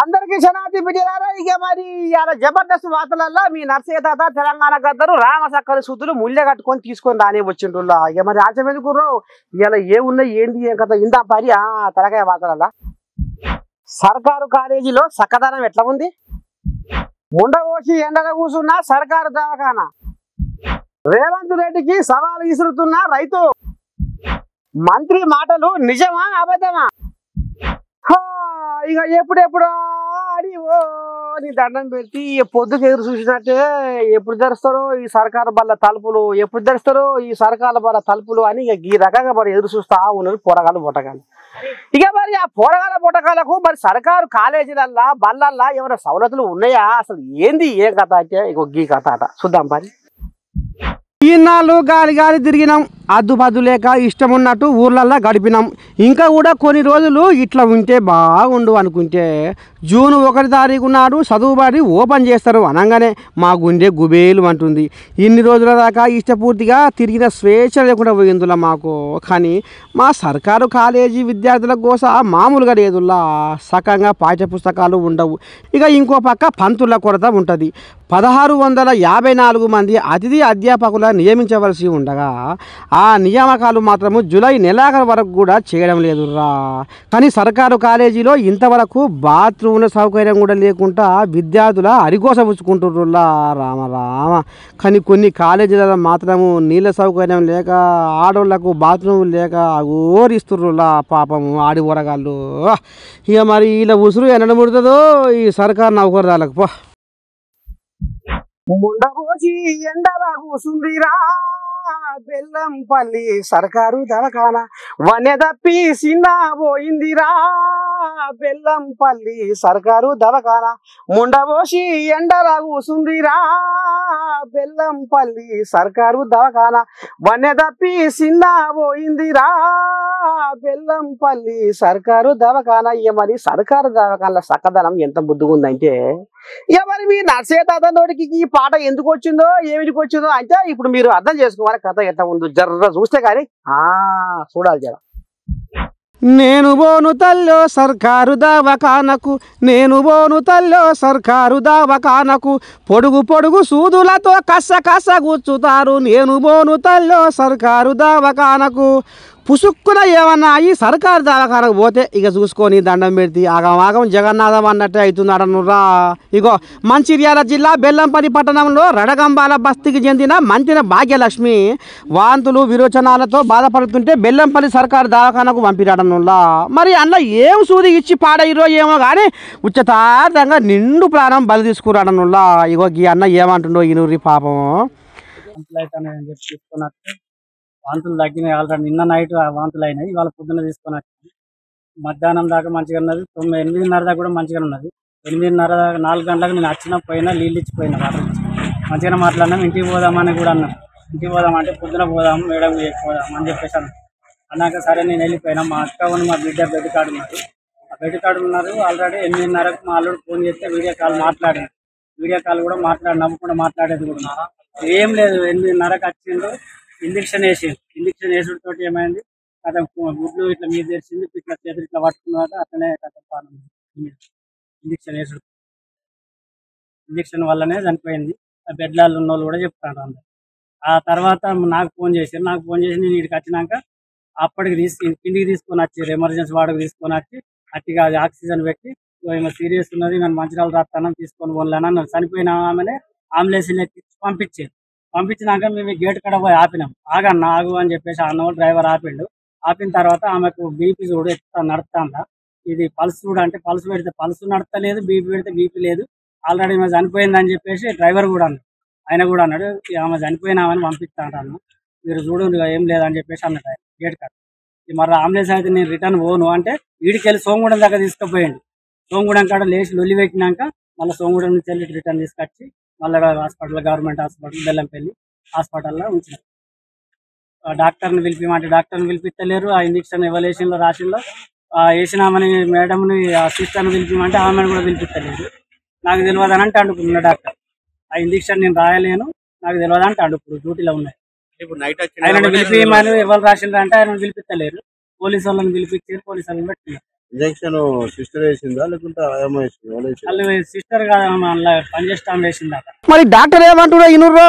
అందరికి శనార్థి బిడ్డలారా ఇక మరి ఇవాళ జబర్దస్త్ వార్తలల్లో మీ నర్సయ్య తాత తెలంగాణ గద్దరు రామసక్కరి సూతులు ముళ్ళె కట్టుకొని తీసుకొని రాని వచ్చిండ్రులా ఇక మరి ఆచం ఎందుకుర్రో ఇవాళ ఏమున్నాయి ఏంటి ఏం కథ ఇందా పరి ఆ తలకాయ వార్తలల్లా సర్కారు కాలేజీలో సక్కదనం ఎట్లా ఉంది ముండబోసి ఎండల కూసున్న సర్కారు దవాఖానా రేవంత్ రెడ్డికి సవాలు విసురుతున్న రైతు మంత్రి మాటలు నిజమా అబద్ధమా హా, ఇక ఎప్పుడెప్పుడు అని ఓ నీ దండం పెట్టి ఈ పొద్దుకు ఎదురు చూసినట్టే ఎప్పుడు తెరుస్తారో ఈ సర్కారు బల్ల తలుపులు ఎప్పుడు తెరుస్తారో ఈ సర్కారు బల్ల తలుపులు అని ఇక ఈ రకంగా మరి ఎదురు చూస్తా ఉన్నారు పోరగాలు బొట్టగాలు ఇక మరి ఆ పోరగాల బొట్టగాలకు మరి సర్కారు కాలేజీలల్లా బల్లల్లా ఏమైనా సవలతులు ఉన్నాయా అసలు ఏంది ఏం కథ అంటే ఇక గీ కథ అట చూద్దాం మరి ఈనాళ్ళు గాలి గాలి తిరిగినాం అద్దు పద్దు లేక ఇష్టం ఉన్నట్టు ఊర్లల్లో గడిపినాం ఇంకా కూడా కొన్ని రోజులు ఇట్లా ఉంటే బాగుండు అనుకుంటే జూన్ ఒకటి తారీఖు నాడు చదువుబడి ఓపెన్ చేస్తారు అనగానే మా గుండె గుబేలు అంటుంది ఇన్ని రోజుల దాకా ఇష్టపూర్తిగా తిరిగిన స్వేచ్ఛ లేకుండా పోయిందిలా మాకు కానీ మా సర్కారు కాలేజీ విద్యార్థుల కోస మామూలుగా లేదులా సకంగా పాఠ్య పుస్తకాలు ఉండవు ఇక ఇంకో పక్క పంతుల కొరత ఉంటుంది పదహారు వందల యాభై నాలుగు మంది అతిథి అధ్యాపకుల నియమించవలసి ఉండగా ఆ నియామకాలు మాత్రము జూలై నెలాఖరు వరకు కూడా చేయడం లేదురా కానీ సర్కారు కాలేజీలో ఇంతవరకు బాత్రూమ్ల సౌకర్యం కూడా లేకుండా విద్యార్థుల అరికోస పుచ్చుకుంటుర్రులా రామ రామ కానీ కొన్ని కాలేజీలలో మాత్రము నీళ్ళ సౌకర్యం లేక ఆడోళ్లకు బాత్రూమ్ లేక అగోరిస్తుర్రులా పాపము ఆడి ఊరగాళ్ళు ఇక మరి ఇలా ఉసురు ఎన్నడ ముడుతుందో ఈ సర్కారు నౌకరదాలకు పో ముండబోసి ఎండలా కూసుందిరా బెల్లంపల్లి సర్కారు దవకాన వనె తప్పి సిన్న పోయిందిరా బెల్లంపల్లి సర్కారు దవకాన ముండబోసి ఎండలా కూసుందిరా బెల్లంపల్లి సర్కారు దవకాన వనె తప్పి సిన్న పోయిందిరా బెల్లంపల్లి సర్కారు దవకాన ఇక మరి సర్కారు దవకాన సక్కదనం ఎంత బుద్ధిగుందంటే ఇక మరి మీ నర్సయ్య తాత నోటికి ఈ పాట ఎందుకు వచ్చిందో ఏమిటికి వచ్చిందో అంటే ఇప్పుడు మీరు అర్థం చేసుకోవాలి కథ ఎట్లా ఉందో జర్ర చూస్తే కానీ ఆ చూడాలి జర నేను బోను తల్లో సర్కారు దవాఖానకు నేను బోను తల్లో సర్కారు దవాఖానకు పొడుగు పొడుగు సూదులతో కస్స కస్స కూర్చుతారు నేను బోను తల్లో సర్కారు దవాఖానకు పుసుక్కున ఏమన్నా ఈ సర్కారు దవాఖానకు పోతే ఇక చూసుకొని దండం పెడితే ఆగం ఆగం జగన్నాథం అన్నట్టే అవుతుంది అడనురా ఇగో మంచిర్యాల జిల్లా బెల్లంపల్లి పట్టణంలో రడగంబాల బస్తీకి చెందిన మంతిన భాగ్యలక్ష్మి వాంతులు విరోచనాలతో బాధపడుతుంటే బెల్లంపల్లి సర్కారు దవాఖానకు పంపిరాడనులా మరి అందులో ఏం సూది ఇచ్చి పాడైరో ఏమో కానీ ఉచితార్థంగా నిండు ప్రాణం బలి తీసుకురాడనులా ఇగో ఈ అన్న ఏమంటుండో ఈ నూరి పాపం వాంతులు అవుతాయని చెప్పి తీసుకొని వస్తే వాంతులు తగ్గినాయి ఆల్రెడీ నిన్న నైట్ వాంతులు అయినాయి ఇవాళ పొద్దున్న తీసుకొని వచ్చాను మధ్యాహ్నం దాకా మంచిగా ఉన్నది తొమ్మిది ఎనిమిదిన్నర దాకా కూడా మంచిగా ఉన్నది ఎనిమిదిన్నర దాకా నాలుగు గంటలకు నేను వచ్చిన పోయినా నీళ్ళు ఇచ్చిపోయినా వాటర్ ఇచ్చి మంచిగా మాట్లాడినాం ఇంటికి పోదామని కూడా అన్నాం ఇంటికి పోదామంటే పొద్దున పోదాం మేడం పోదాం అని చెప్పేసి అన్నాం అన్నాక సరే నేను వెళ్ళిపోయినా మా అక్క ఉన్న మా బిడ్డ బెడ్ కాడు ఉన్నారు ఆ బెడ్ కాడు ఉన్నారు ఆల్రెడీ ఎనిమిదిన్నరకు మా అల్లుడు ఫోన్ చేస్తే వీడియో కాల్ మాట్లాడాను వీడియో కాల్ కూడా మాట్లాడి నవ్వకుండా మాట్లాడేది కూడా ఉన్నారు. ఏం లేదు ఎనిమిదిన్నరకు వచ్చిండు ఇంజక్షన్ వేసిండు ఇంజక్షన్ వేసుడు తోటి ఏమైంది కథ గుడ్లు ఇట్లా మీద తెరిచింది ఇట్లా చేతులు ఇట్లా పట్టుకున్నాక అట్లనే కథ ప్రాణం ఇంజక్షన్ వేసుడు ఇంజక్షన్ వల్లనే చనిపోయింది ఆ బెడ్లాలు ఉన్న వాళ్ళు కూడా చెప్తారు అందరు ఆ తర్వాత నాకు ఫోన్ చేశారు నాకు ఫోన్ చేసి నేను ఇక్కడికి వచ్చినాక అప్పటికి తీసి కిందికి తీసుకొని వచ్చారు ఎమర్జెన్సీ వార్డుకు తీసుకొని వచ్చి అట్టిగా అది ఆక్సిజన్ పెట్టి ఈమె సీరియస్ ఉన్నది నేను మంచిరాలు రాస్తాను తీసుకొని పోలేను అన్నారు చనిపోయిన ఆమెనే అంబులెన్స్ పంపించారు పంపించినాక మేము గేట్ కడ పోయి ఆపినాం ఆగన్న ఆగు అని చెప్పేసి అన్న డ్రైవర్ ఆపిండు ఆపిన తర్వాత ఆమెకు బీపీ చూడు ఎత్తా నడుస్తుందా ఇది పల్స్ చూడు అంటే పల్స్ పెడితే పల్స్ నడతలేదు బీపీ పెడితే బీపీ లేదు ఆల్రెడీ ఆమె చనిపోయింది అని చెప్పేసి డ్రైవర్ కూడా అన్నాడు ఆయన కూడా అన్నాడు "ఈ ఆమె చనిపోయినామని పంపిస్తాను అన్న మీరు చూడు ఇక ఏం లేదని చెప్పేసి అన్నాడు ఆయన గేట్ కాడ ఈ మరి అంబులెన్స్ అయితే నేను రిటర్న్ పోను అంటే వీడికి వెళ్ళి సోమగూడెం దాకా తీసుకుపోయిండు సోమగూడెం కాడ లేచి లొల్లి పెట్టినాక మళ్ళీ సోమగూడెం నుంచి వెళ్ళి రిటర్న్ తీసుకొచ్చి మళ్ళీ హాస్పిటల్ గవర్నమెంట్ హాస్పిటల్ బెల్లంపల్లి హాస్పిటల్లో ఉంచినాం ఆ డాక్టర్ని పిలిపిమంటే డాక్టర్ని పిలిపిస్తలేరు ఆ ఇంజక్షన్ ఎవలేషన్లో రాసిందో ఆ వేసినామని మేడంని ఆ సిస్టర్ని పిలిపిమంటే ఆమెను కూడా పిలిపిస్తలేదు నాకు తెలియదు అని అంటే అంటుకున్న డాక్టర్ ఆ ఇంజక్షన్ నేను రాయలేను నాకు తెలియదు అంటే అంటు ఇప్పుడు డ్యూటీలో ఉన్నాయి ఇప్పుడు నైట్ ఆయన పిలిపిమని ఎవరు రాసిండ్రు అంటే ఆయన పిలిపిస్తలేరు పోలీసు వాళ్ళని పిలిపించారు పోలీసు వాళ్ళని పెట్టినారు ఇంజక్షన్ సిస్టర్ వేసిందా లేకుంటే ఆయమ్మ వేసిందా ఎవరు వేసిందా? వాళ్ళు సిస్టర్ కాదు అందులో పనిచేస్తాం వేసిందట మరి డాక్టర్ ఏమంటున్నా ఇనుర్రు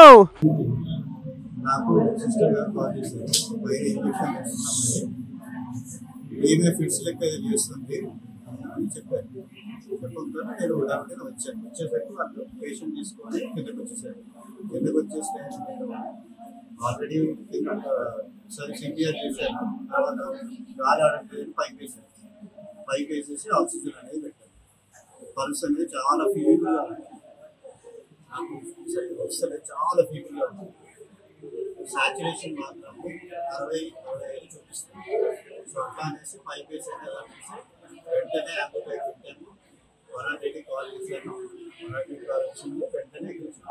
నాకు సిస్టర్ గారు కాల్ చేశారు వైర్ ఇంజక్షన్ వేస్తున్నామని ఏమే ఫిట్స్ లెక్క ఇది చేస్తుంది అని చెప్పారు చెప్పకుండా నేను ఉదాహరణ వచ్చాను వచ్చేసరికి వాళ్ళు పేషెంట్ తీసుకొని కిందకి వచ్చేసారు కిందకి వచ్చేస్తే ఆల్రెడీ కింద ఒకసారి సిపిఆర్ చేశాను తర్వాత గాలి ఆడట్లేదు పైకి వేసాను పైకి వేసేసి ఆక్సిజన్ అనేది పెట్టాను పల్స్ అనేది చాలా ఫీల్గా ఉంది నాకు సరిగ్గా వస్తలేదు చాలా ఫీల్గా ఉంది సాచురేషన్ మాత్రం అరవై అరవై ఐదు చూపిస్తుంది సో అట్లా అనేసి ఫైవ్ పేస్ అనేసి వెంటనే అందులో పెట్టాను వరాటికి కాల్ చేశాను వరాటికి కాల్ వచ్చింది వెంటనే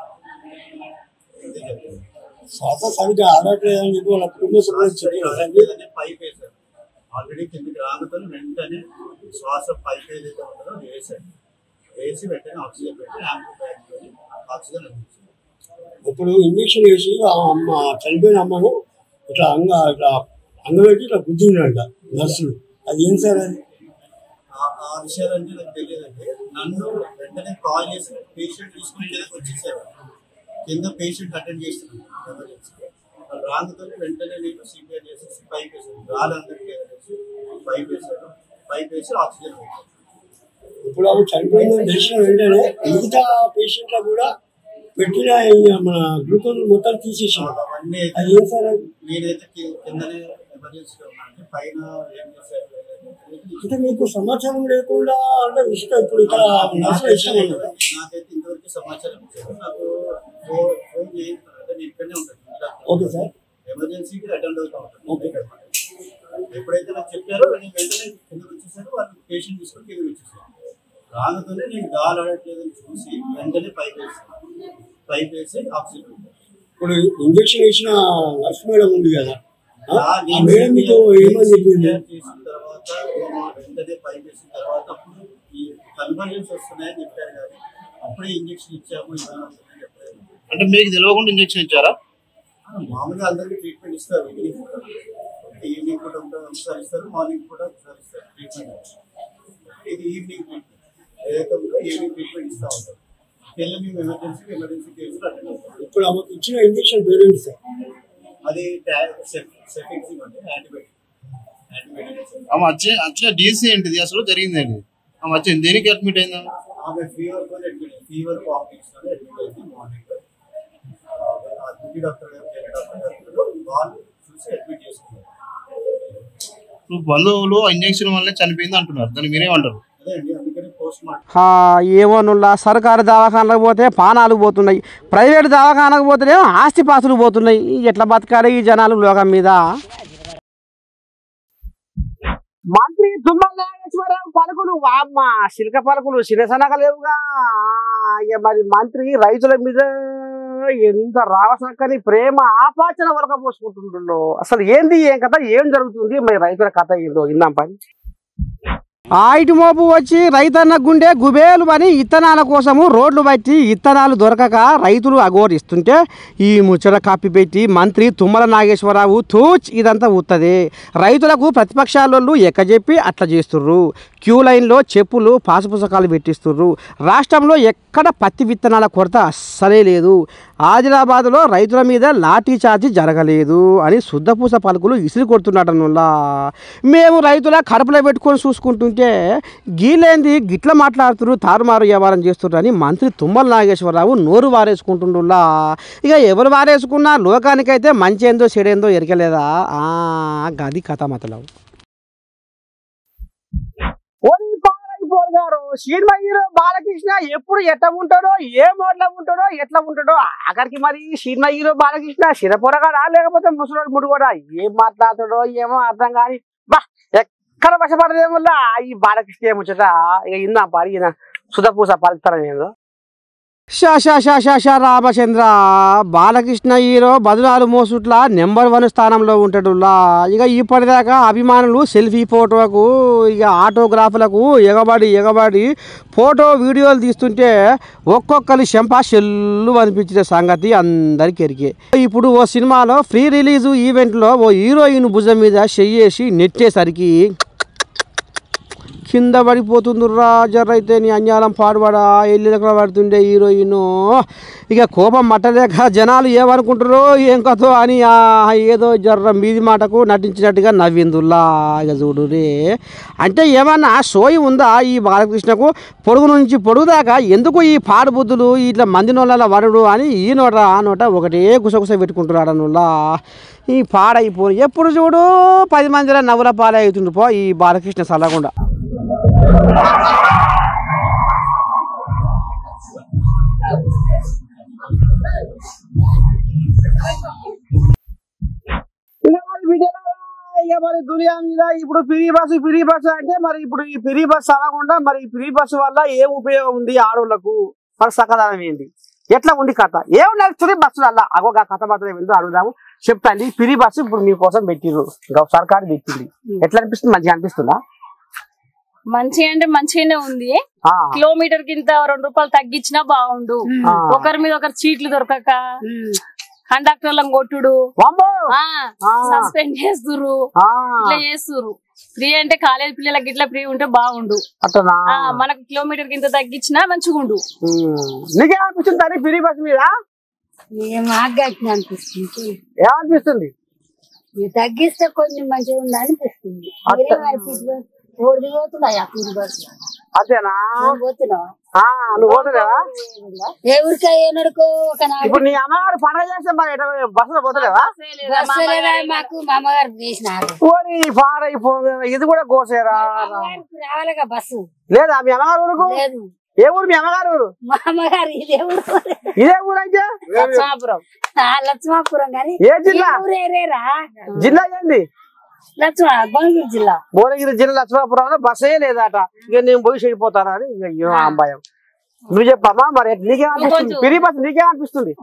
ఇది చెప్పాను శ్వాస సరిగ్గా ఆడట్లేదని చెప్పి వాళ్ళ కుటుంబ సభ్యులు చెప్పారు పైప్ వేశారు ఆల్రెడీ కిందకి రానుతో వెంటనే శ్వాస పైప్ ఏదైతే ఉంటుందో అది వేసాడు వేసి వెంటనే ఆక్సిజన్ పెట్టి యాంప్లిఫైర్ ఆక్సిజన్ అందించారు ఇప్పుడు ఇంజక్షన్ వేసి ఆ అమ్మ చనిపోయిన అమ్మను ఇట్లా అంగ ఇట్లా అంగబెట్టి ఇట్లా గుద్దిండంట నర్సులు అది ఏం సార్ అది ఆ- ఆ విషయాలంటే నాకు తెలియదండి నన్ను వెంటనే కాల్ చేసి పేషెంట్ తీసుకుని కిందకి వచ్చేసారు కింద పేషెంట్ అటెండ్ చేస్తున్నాను ఎమర్జెన్సీ వాళ్ళు రానుతో వెంటనే నేను సిపిఆర్ చేసి పైప్ వేసాను గాలి అందరికీ వేసి పైప్ వేసాను పైప్ వేసి ఆక్సిజన్ పెట్టాను ఇప్పుడు ఆమె చనిపోయిందని తెలిసిన వెంటనే మిగతా పేషెంట్లకు కూడా పెట్టిన ఈ మన గ్లూకోజ్ మొత్తం తీసేసాడు అవన్నీ అది ఏం సార్ అది నేనైతే కి- కిందనే ఎమర్జెన్సీలో ఉన్నాను పైన ఏం చేశారు అంటే మీకు సమాచారం లేకుండా అంటే ఇష్టం ఇప్పుడు ఇక్కడ నర్సులు ఇష్టం ఉండదు నాకైతే ఇంతవరకు సమాచారం ఇచ్చారు నాకు ఫోన్ ఫోన్ చేయండి అంటే నేను ఇక్కడనే ఉంటాను ఓకే సార్ ఎమర్జెన్సీకి అటెండ్ అవుతా ఉంటాను ఓకే. ఎప్పుడైతే నాకు చెప్పారో నేను వెంటనే కిందకి వచ్చేసారు వాళ్ళు పేషెంట్ తీసుకొని కిందకి వచ్చేసారు రానుతోనే నేను గాలి ఆడట్లేదని చూసి వెంటనే పైప్ వేసాను పైప్ వేసి ఆక్సిజన్ పెట్టాను. ఇప్పుడు ఇంజక్షన్ వేసిన నర్స్ మేడం ఉంది కదా ఆ? ఆ ఆ నేను మేడం మీతో ఏమని చెప్పింది CPR చేసిన తర్వాత వెంటనే పైప్ వేసిన తర్వాత అప్పుడు ఈ కన్వర్జెన్స్ వస్తున్నాయని చెప్పారు కానీ అప్పుడే ఇంజక్షన్ ఇచ్చాము ఇవ్వని వస్తుందని చెప్పలేదు అంటే మీకు తెలియకుండా ఇంజక్షన్ ఇచ్చారా మామూలుగా అందరికీ ట్రీట్మెంట్ ఇస్తారు ఈవినింగ్ పూట ఈవినింగ్ పూట ఉంటా- ఒకసారి ఇస్తారు మార్నింగ్ పూట ఒకసారి ఇస్తారు ట్రీట్మెంట్ ఇది ఈవినింగ్ ట్రీట్మెంట్ ఏదైతే ఉందో ఈవినింగ్ ట్రీట్మెంట్ ఇస్తూ ఉంటారు పిల్లలు మేము ఎమర్జెన్సీ ఎమర్జెన్సీ కేసులు అటెండ్ అవుతాం ఇప్పుడు ఆమెకు ఇచ్చిన ఇంజక్షన్ పేరేంటి సార్ అది సెఫెక్సివ్ అంటే యాంటీబయాటిక్ యాంటీబయాటిక్ ఆమె వచ్చే వచ్చిన డీసీ ఏంటిది అసలు జరిగింది ఏంటి ఆమె వచ్చింది దేనికి అడ్మిట్ అయిందా ఆమె ఫీవర్ తో అడ్మిట్ ఫీవర్ వామిటింగ్స్ తో అడ్మిట్ అయింది మార్నింగ్ ఆ డ్యూటీ డాక్టర్ గారు వేరే డాక్టర్ గారు వాళ్ళు చూసి అడ్మిట్ చేసుకున్నారు ఇప్పుడు బంధువులు ఇంజక్షన్ వల్లే చనిపోయింది అంటున్నారు దాన్ని మీరేమంటారు అదే అండి అందుకని పోస్ట్ మార్టం ఆ, ఏమోనుల్లా సర్కారు దవాఖానలకు పోతే పానాలు పోతున్నాయి ప్రైవేట్ దవాఖానకు పోతేనేమో ఆస్తి పాస్తులు పోతున్నాయి ఎట్లా బతకాలి ఈ జనాలు లోకం మీద మంత్రి తుమ్మల నాగేశ్వరరావు పలుకులు అమ్మ శిల్క పలుకులు శిరసనక లేవుగా ఆ, ఇక మరి మంత్రి రైతుల మీద ఎంత రావసక్కని ప్రేమ ఆపాచన వరకు పోసుకుంటుండో అసలు ఏంది ఏం కథ ఏం జరుగుతుంది మరి రైతుల కథ ఏందో విన్నాం పని ఆయిటి మోపు వచ్చి రైతన్న గుండె గుబేలు పని ఇత్తనాల కోసము రోడ్లు బట్టి ఇత్తనాలు దొరకక రైతులు అఘోరిస్తుంటే ఈ ముచ్చట కాపీ పెట్టి మంత్రి తుమ్మల నాగేశ్వరరావు తూచ్ ఇదంతా ఉత్తది రైతులకు ప్రతిపక్షాలోళ్ళు ఎక్కజెప్పి అట్లా చేస్తుర్రు క్యూ లైన్లో చెప్పులు పాసు పుస్తకాలు పెట్టిస్తుర్రు రాష్ట్రంలో ఎక్కడ పత్తి విత్తనాల కొరత అస్సలే లేదు ఆదిలాబాద్లో రైతుల మీద లాఠీ చార్జీ జరగలేదు అని శుద్ధపూస పలుకులు ఇసిరి కొడుతున్నాడనుల్లా మేము రైతుల కడుపులో పెట్టుకొని చూసుకుంటుంటే గీలేంది గిట్ల మాట్లాడుతున్నారు తారుమారు వ్యవహారం చేస్తున్నారు అని మంత్రి తుమ్మల నాగేశ్వరరావు నోరు వారేసుకుంటుండులా ఇక ఎవరు వారేసుకున్నా లోకానికైతే మంచి ఏందో చెడేందో ఎరకలేదా ఆ, గది కథ మతలవు గారు సినిమా హీరో బాలకృష్ణ ఎప్పుడు ఎట్లా ఉంటాడో ఏ మోడ్లో ఉంటాడో ఎట్లా ఉంటాడో అక్కడికి మరి సినిమా హీరో బాలకృష్ణ శిరపొరగాడా లేకపోతే ముసలోడు ముడుగోడా ఏం మాట్లాడతాడో ఏమో అర్థం కాని బా ఎక్కడ వశపడదేముల్లా ఈ బాలకృష్ణ ఏముచ్చట ఇక ఇందా పారి ఈయన సుధపూస పలుకుతారం ఏందో షా షా షా షా షా రామచంద్ర బాలకృష్ణ హీరో బదులాలు మోసుట్ల నెంబర్ వన్ స్థానంలో ఉంటాడులా ఇక ఇప్పటిదాకా అభిమానులు సెల్ఫీ ఫోటోకు ఇక ఆటోగ్రాఫ్లకు ఎగబడి ఎగబడి ఫోటో వీడియోలు తీస్తుంటే ఒక్కొక్కరి శంప చెల్లు అనిపించిన సంగతి అందరికి ఎరికే ఇప్పుడు ఓ సినిమాలో ఫ్రీ రిలీజ్ ఈవెంట్లో ఓ హీరోయిన్ భుజం మీద చెయ్యేసి నెట్టేసరికి కింద పడిపోతుందిరా జర్ర అయితే నీ అన్యాలం పాడుబడా ఎల్లులక్కడ పడుతుండే హీరోయిన్ ఇక కోపం మట్టలేక జనాలు ఏమనుకుంటారో ఏం కథో అని ఆ ఏదో జర్ర మీది మాటకు నటించినట్టుగా నవ్విందుల్లా ఇక చూడు రే అంటే ఏమన్నా సోయి ఉందా ఈ బాలకృష్ణకు పొడుగు నుంచి పొడుగు దాకా ఎందుకు ఈ పాడు బుద్ధులు ఇట్లా మంది నోళ్ళ వరుడు అని ఈ నోట ఆ నోట ఒకటే గుసగుస పెట్టుకుంటున్నాడు అనుల్లా ఈ పాడైపోయి ఎప్పుడు చూడు పది మందిలో నవ్వుల పాడవుతుండు పో ఈ బాలకృష్ణ సలగుండా ఇక మరి విజయనగరం, ఇక మరి దునియా మీద ఇప్పుడు ఫ్రీ బస్సు ఫ్రీ బస్సు అంటే మరి ఇప్పుడు ఈ ఫ్రీ బస్సు అనకుండా మరి ఈ ఫ్రీ బస్సు వల్ల ఏం ఉపయోగం ఉంది ఆడోళ్లకు మరి సకదానం ఏంటి ఎట్లా ఉంది కథ ఏం నడుస్తుంది బస్సులు అలా అగో ఆ కథ మాత్రం ఏంటో అడుగుదాము చెప్తాండి ఫ్రీ బస్సు ఇప్పుడు మీకోసం పెట్టిర్రు ఇంకా సర్కారు పెట్టింది ఎట్లా అనిపిస్తుంది మంచిగా అనిపిస్తుందా మంచిగా అంటే మంచిగానే ఉంది ఆ, కిలోమీటర్ కింద రెండు రూపాయలు తగ్గించినా బాగుండు ఆ. ఒకరి మీద ఒకరు చీట్లు దొరకక కండక్టర్లను కొట్టుడు వామ్మో! ఆ. సస్పెండ్ చేస్తురు ఆ, ఇట్లా చేస్తురు ఫ్రీ అంటే కాలేజ్ పిల్లలకి ఇట్లా ఫ్రీ ఉంటే బాగుండు అట్టనా ఆ, మనకు కిలోమీటర్ కింద తగ్గించినా మంచిగుండు ఉమ్. నీకేమనిపిస్తుంది తల్లి ఫ్రీ బస్సు మీద మాకు గట్టిన అనిపిస్తుంది ఏమనిపిస్తుంది ఇది తగ్గిస్తే కొంచెం మంచిగా ఉంది అనిపిస్తుంది మీరేం అనిపిస్తుంది ఓడి పోతున్నాయా ఇది బస్సు అంతేనా పోతున్నావా ఆ, నువ్వు పోతలేవా ఏ ఊరికే ఏనాడుకో ఒక నాడు ఇప్పుడు నీ అమ్మగారు పండగ చేస్తే మరి ఎట్లా బస్సులో పోతలేవా బస్సు లేదా మాకు మా అమ్మగారు చేసినారు ఓరి పాడైపో ఇది కూడా కోసేరా అమ్మగారికి రావాలిగా బస్సు లేదా మీ అమ్మగారు ఊరుకు లేదు ఏ ఊరు మీ అమ్మగారు ఊరు మా అమ్మగారు ఇదే ఊరు ఇదే ఊరు అయితే లక్ష్మాపురం ఆ, లక్ష్మాపురం కానీ ఏ జిల్లా ఊరేరేరా జిల్లా ఏంది లక్ష్మ గోంగూరు జిల్లా భువనగిరి జిల్లా లక్ష్మాపురంలో బస్సే లేదట ఇక నేను పోయి చెడిపోతానా అని ఇక అయ్యో ఆ భయం నువ్వు చెప్పమ్మా మరి నీకేమనిపిస్తుంది పిరి బస్ నీకేమనిపిస్తుంది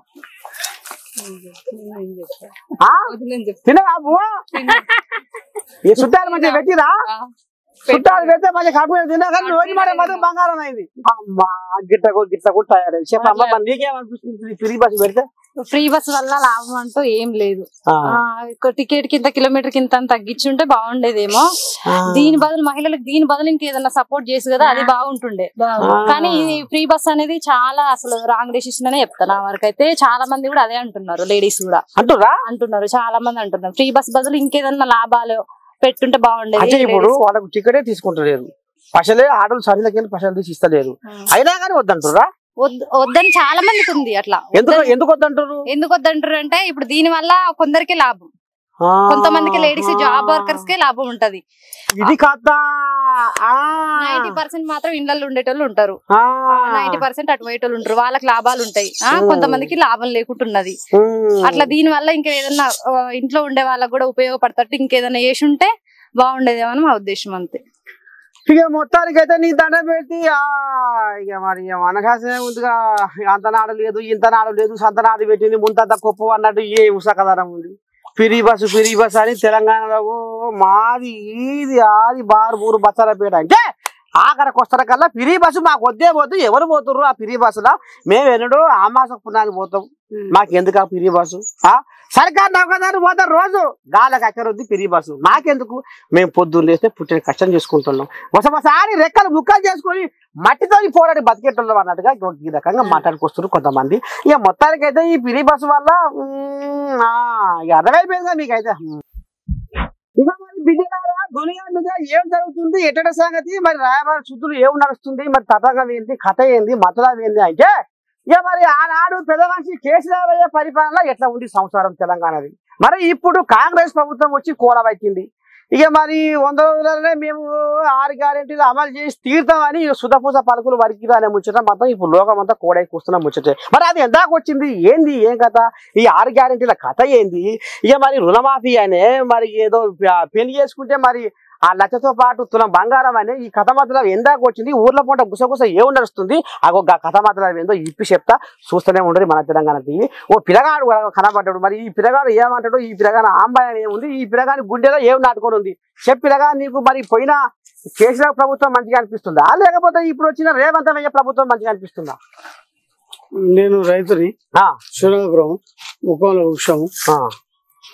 ఆ? తినరా బువ్వ ఈ చుట్టాలు మంచిగా పెట్టిరా చుట్టాలు పెడితే మళ్ళీ కడుపు మీద తిన్నా కానీ రోజు మాట మాత్రం బంగారం అయింది అమ్మా గిట్టకు గిట్టకు తయారు చెప్పమ్మా మరి నీకేమనిపిస్తుంది పిరి బస్ పెడితే ఫ్రీ బస్ వల్ల లాభం అంటూ ఏం లేదు ఆ. ఆ, ఒక టికెట్ కింద కిలోమీటర్ కింద అని తగ్గించుంటే బాగుండేదేమో దీని బదులు మహిళలకు దీని బదులు ఇంకేదన్నా సపోర్ట్ చేసి కదా అది బాగుంటుండే కానీ ఈ ఫ్రీ బస్ అనేది చాలా అసలు రాంగ్ డెసిషన్ అనే చెప్తాను నా వరకు అయితే చాలా మంది కూడా అదే అంటున్నారు లేడీస్ కూడా అంటురా అంటున్నారు చాలా మంది అంటున్నారు ఫ్రీ బస్ బదులు ఇంకేదన్నా లాభాలు పెట్టుంటే అంటే బాగుండేది ఇప్పుడు వాళ్ళకు టికెటే తీసుకుంటలేరు పసలే ఆటోలు సందులకి వెళ్ళి పసలు తీసి ఇస్తలేరు అయినా కానీ వద్దంటురా వద్దు- వద్దని చాలా మందికి ఉంది అట్లా ఎందుకు ఎందుకు వద్దంటారు ఎందుకు వద్దంటారు అంటే ఇప్పుడు దీని వల్ల కొందరికి లాభం కొంతమందికి లేడీస్ జాబ్ వర్కర్స్ కే లాభం ఉంటది ఇది కాదా నైన్టీ పర్సెంట్ మాత్రం ఇళ్లలో ఉండేటోళ్ళు ఉంటారు నైన్టీ పర్సెంట్ అటు పోయేటోళ్ళు ఉంటారు వాళ్ళకి లాభాలు ఉంటాయి ఆ కొంతమందికి లాభం లేకుంటున్నది అట్లా దీని వల్ల ఇంకా ఏదన్నా ఆ, ఇంట్లో ఉండే వాళ్ళకి కూడా ఉపయోగపడతట్టు ఇంకేదన్నా చేసి ఉంటే బాగుండేదేమో అని మా ఉద్దేశం అంతే ఇక మొత్తానికి అయితే నీ దండం పెట్టి ఆ, ఇక మరి ఇక మనకాసే ఉందిగా అంత నాడు లేదు ఇంత నాడు లేదు సంత నాడు పెట్టింది ముంతంత కొప్పు అన్నట్టు ఏ ఉసకదనం ఉంది పిరి బస్సు పిరి బస్సు అని తెలంగాణలో ఓ మాది ఈది ఆది బారు బూరు బచ్చలపేట అంటే ఆఖరికి వస్తారు కల్లా పిరి బస్సు మాకు వద్దే పోతు ఎవరు పోతుర్రు ఆ పిరి బస్సులో మేము ఎన్నడూ ఆమాస పుణ్యానికి పోతాం మాకు ఎందుకు ఆ పిరి బస్సు ఆ సర్కార్ నౌకదారు పోతారు రోజు గాలకు అక్కరొద్ది పిరి బస్సు మాకెందుకు మేము పొద్దున్న లేస్తే పుట్టిన కష్టం చేసుకుంటున్నాం ఒకసారి రెక్కలు ముక్కలు చేసుకొని మట్టితో పోరాడి బతికేట్టున్నాం అన్నట్టుగా ఇగో ఈ రకంగా మాట్లాడుకొస్తున్నారు కొంతమంది ఇక మొత్తానికి అయితే ఈ పిరి బస్సు వల్ల ఉమ్, ఆ, ఇక అర్థమైపోయిందిగా మీకైతే ఉమ్. ఇక మరి బిడ్డలారా దునియా మీద ఏం జరుగుతుంది ఎట్టడ సంగతి మరి రాయబార చుట్టూ ఏం నడుస్తుంది మరి తతంగం ఏంది కథ ఏంది మతలం ఏంది అంటే ఇక మరి ఆనాడు పెద్ద మనిషి కేసీఆర్ పరిపాలన ఎట్లా ఉంది సంసారం తెలంగాణది మరి ఇప్పుడు కాంగ్రెస్ ప్రభుత్వం వచ్చి కూడబెట్టింది ఇక మరి వంద రోజులనే మేము ఆరు గ్యారెంటీలు అమలు చేసి తీరుతామని ఈ సుధపూస పలుకులు వరికి అనే ముచ్చట మొత్తం ఇప్పుడు లోకం అంతా కూడై కూస్తున్న ముచ్చటే మరి అది ఎందాక వచ్చింది ఏంది ఏం కథ ఈ ఆరు గ్యారెంటీల కథ ఏంది ఇక మరి రుణమాఫీ అనే మరి ఏదో ప- పెళ్లి చేసుకుంటే మరి ఆ లచ్చతో పాటు తులం బంగారం అనే ఈ కథ మాత్రం ఎందాక వచ్చింది ఊర్ల పూట గుసగుస ఏం నడుస్తుంది అగో గా కథ మాత్రం ఏందో ఇప్పి చెప్తా చూస్తూనే ఉండదు మన తెలంగాణ టీవీ ఓ పిల్లగాడు కూడా కనబడ్డాడు మరి ఈ పిల్లగాడు ఏమంటాడు ఈ పిల్లగాడు ఆంబాయి అని ఏముంది ఈ పిల్లగాని గుండెలో ఏం నాటుకొని ఉంది చెప్పి పిల్లగా నీకు మరి పోయిన కేసీఆర్ ప్రభుత్వం మంచిగా అనిపిస్తుందా లేకపోతే ఇప్పుడు వచ్చిన రేవంత్ అయ్య ప్రభుత్వం మంచిగా అనిపిస్తుందా నేను రైతుని ఆ, శివరామపురం ముఖంలో వృక్షము ఆ,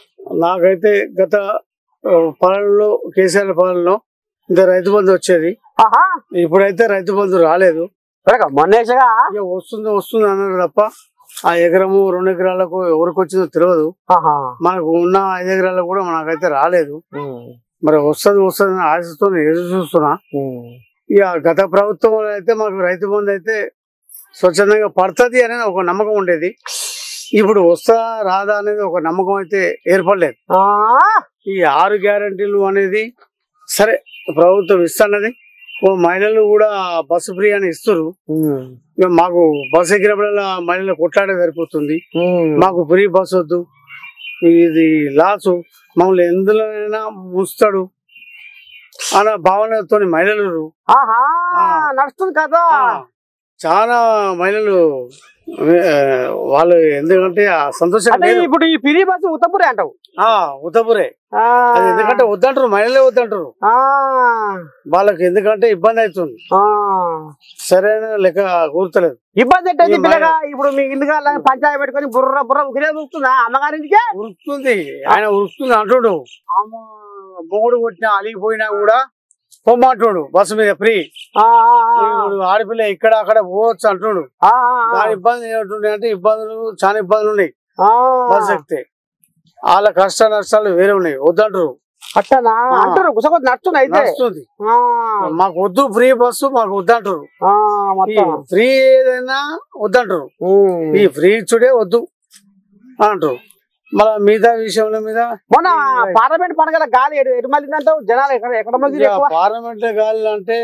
నాకైతే గత ఆ, పాలనలో కేసీఆర్ పాలనలో ఇంత రైతు బంధు వచ్చేది ఆహా ఇప్పుడైతే రైతు బంధు రాలేదు సరేగా మొన్నేసగా ఇక వస్తుంది వస్తుంది అన్నారు తప్ప ఆ ఎకరము రెండు ఎకరాలకు ఎవరికి వచ్చిందో తెలియదు ఆహా మనకు ఉన్న ఐదు ఎకరాలకు కూడా మనకైతే రాలేదు ఉమ్, మరి వస్తుంది వస్తుంది అని ఆశతో ఎదురు చూస్తున్నా ఉమ్. ఇక గత ప్రభుత్వంలో అయితే మాకు రైతు బంధు అయితే స్వచ్ఛందంగా పడుతుంది అనేది ఒక నమ్మకం ఉండేది ఇప్పుడు వస్తా రాదా అనేది ఒక నమ్మకం అయితే ఏర్పడలేదు ఆ, ఈ ఆరు గ్యారంటీలు అనేది సరే ప్రభుత్వం ఇస్తున్నది ఓ మహిళలు కూడా బస్సు ఫ్రీ అని ఇస్తారు ఉమ్, ఇక మాకు బస్సు ఎక్కినప్పుడల్లా మహిళలు కొట్లాడే సరిపోతుంది ఉమ్. మాకు ఫ్రీ బస్ వద్దు ఇది లాసు మమ్మల్ని ఎందులోనైనా ముంచుతాడు అన్న భావనతో మహిళలు ఆహా ఆ. నడుస్తుంది కదా ఆ, చాలా మహిళలు ఆ, వాళ్ళు ఎందుకంటే ఆ సంతోషం అంటే లేదు ఇప్పుడు ఈ పిరి బస్సు ఉత్తపురే అంటావు ఆ, ఉత్తపురే ఆ, అది ఎందుకంటే వద్దంటారు మహిళలే వద్దంటారు ఆ, వాళ్ళకి ఎందుకంటే ఇబ్బంది అవుతుంది ఆ. సరైన లెక్క కూర్చలేదు ఇబ్బంది అంటే ఈ పిల్లగా ఇప్పుడు మీ ఇల్లు కాళ్ళ పంచాయతీ పెట్టుకొని బుర్ర బుర్ర ఉకిరే చూస్తుందా అమ్మగారింటికే ఉరుకుతుంది ఆయన ఉరుకుతుంది అంటుడు అమ్మ మొగుడు కొట్టినా అలిగిపోయినా కూడా పొమ్మంటుడు బస్సు మీద ఫ్రీ ఆ, ఆ, ఆ. ఇప్పుడు ఆడపిల్ల ఇక్కడ అక్కడ పోవచ్చు అంటుడు ఆ, ఆ, ఆ. దాని ఇబ్బంది ఏమిటి అంటే ఇబ్బందులు చాలా ఇబ్బందులు ఉన్నాయి ఆ. బస్సు ఎక్కితే వాళ్ళ కష్ట నష్టాలు వేరే ఉన్నాయి వద్దంటారు అట్టనా ఆ. అంటారు గుసకొద్ది నడుస్తుంది అయితే నడుస్తుంది ఆ, మాకు వద్దు ఫ్రీ బస్సు మాకు వద్దంటారు ఆ, ఈ మొత్తం ఫ్రీ ఏదైనా వద్దంటారు ఉమ్. ఈ ఫ్రీ ఇచ్చుడే వద్దు అంటారు మళ్ళా మిగతా విషయంలో మీద మొన్న పార్లమెంట్ పండుగల గాలి ఎటు ఎటు మళ్ళీందంటావు జనాలు ఎక్కడ ఎక్కడ మళ్ళీ ఇక ఎక్కువ పార్లమెంట్ గాలి అంటే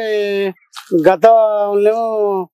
గతంలో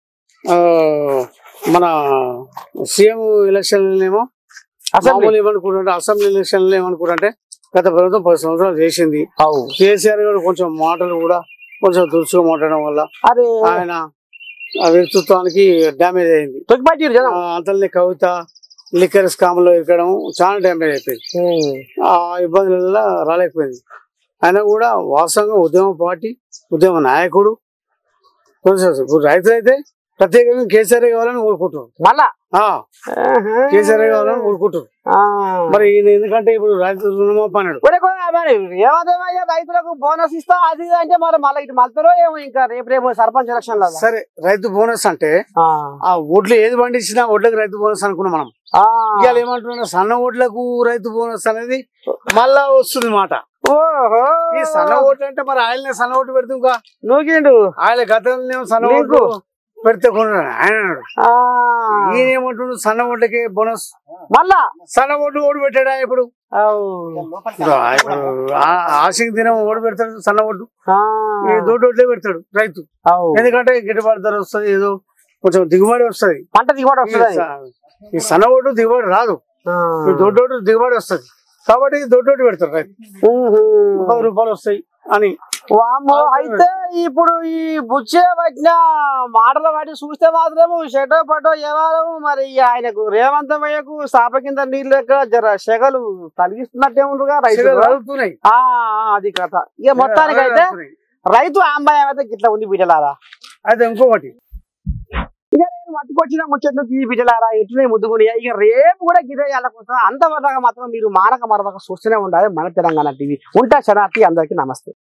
మన సీఎం ఎలక్షన్ ఏమో అసెంబ్లీ మామూలు ఏమనుకుంటుంటే అసెంబ్లీ ఎలక్షన్ ఏమనుకుంటుంటే గత ప్రభుత్వం పది సంవత్సరాలు చేసింది అవు కేసీఆర్ గారు కొంచెం మాటలు కూడా కొంచెం దురుసుగా మాట్లాడడం వల్ల అరే ఆయన ఆ వ్యక్తిత్వానికి డ్యామేజ్ అయింది తొక్కిపట్టిరు జనం ఆ, అంతల్ని కవిత లిక్కర్ స్కామ్ లో ఇరకడం చాలా డ్యామేజ్ అయిపోయింది ఉమ్. ఆ ఇబ్బందుల వల్ల రాలేకపోయింది ఆయన కూడా వాస్తవంగా ఉద్యమ పార్టీ ఉద్యమ నాయకుడు కొంచెం ఇప్పుడు రైతులైతే ప్రత్యేకంగా కేసీఆర్ కావాలని కోరుకుంటున్నారు మళ్ళా ఆ, ఆహా. కేసీఆర్ కావాలని కోరుకుంటున్నారు ఆ. మరి ఈయన ఎందుకంటే ఇప్పుడు రైతు రుణమాఫీ అన్నాడు ఒరే కొ- మరి ఏమదేమయ్యా రైతులకు బోనస్ ఇస్తా అది ఇది అంటే మరి మళ్ళీ ఇటు మళ్తారో ఏమో ఇంకా రేపు రేపు సర్పంచ్ ఎలక్షన్ లో సరే రైతు బోనస్ అంటే ఆ ఒడ్లు ఏది పండించినా ఒడ్లకు రైతు బోనస్ అనుకున్నాం మనం ఇవాళ ఏమంటున్నా సన్న ఓట్లకు రైతు బోనస్ అనేది మళ్ళా వస్తుంది మాట ఓహో ఈ సన్న ఓట్లు అంటే మరి ఆయననే సన్న ఓటు పెడుతుంది ఇంకా నూకిండు ఆయన గతంలో సన్న నీకు? ఓట్లు పెడితే కొన్నాడు ఆయన అన్నాడు ఆ. ఈయన ఏమంటుండు సన్న ఓట్లకి బోనస్ మళ్ళా సన్న ఓటు ఓటు పెట్టాడా ఇప్పుడు అవు. ఇప్పుడు ఆ- ఇప్పుడు ఆ- ఆశకి దినం ఓటు పెడతాడు సన్న ఓటు ఆ. ఈ దొడ్డు ఓట్లే పెడతాడు రైతు అవు. ఎందుకంటే గిట్టుబాటు ధర వస్తుంది ఏదో కొంచెం దిగుబడి వస్తుంది పంట దిగుబడి వస్తుంది ఈ సన్న ఓటు దిగుబడి రాదు ఈ దొడ్డోటు దిగుబడి వస్తుంది కాబట్టి దొడ్డోటు పెడతారు రైతు పది రూపాయలు వస్తాయి అని వామ్మో అయితే ఇప్పుడు ఈ బుచ్చే పట్టిన మాటలు వాటి చూస్తే మాత్రము షటో పటో ఎవరు మరి ఈ ఆయనకు రేవంతమయ్యకు సాప కింద నీళ్ళు లెక్క జర సెగలు కలిగిస్తున్నట్టే ఉండరుగా రైతు శిలలు అడుగుతున్నాయి ఆ ఆ, అది కథ ఇక మొత్తానికి అయితే రైతు ఆంబాయి అయితే గిట్ల ఉంది బిడ్డలారా అయితే ఇంకొకటి ఇక నేను మట్టుకొచ్చిన ముచ్చట్లు ఈ బిడ్డలారా ఎట్లనే ముద్దుకుని ఇక రేపు కూడా గిదే వాళ్ళ కోసం అంతవరదాకా మాత్రం మీరు మానక మరొక చూస్తూనే ఉండాలి మన తెలంగాణ టీవీ ఉంటా శనార్థి అందరికీ నమస్తే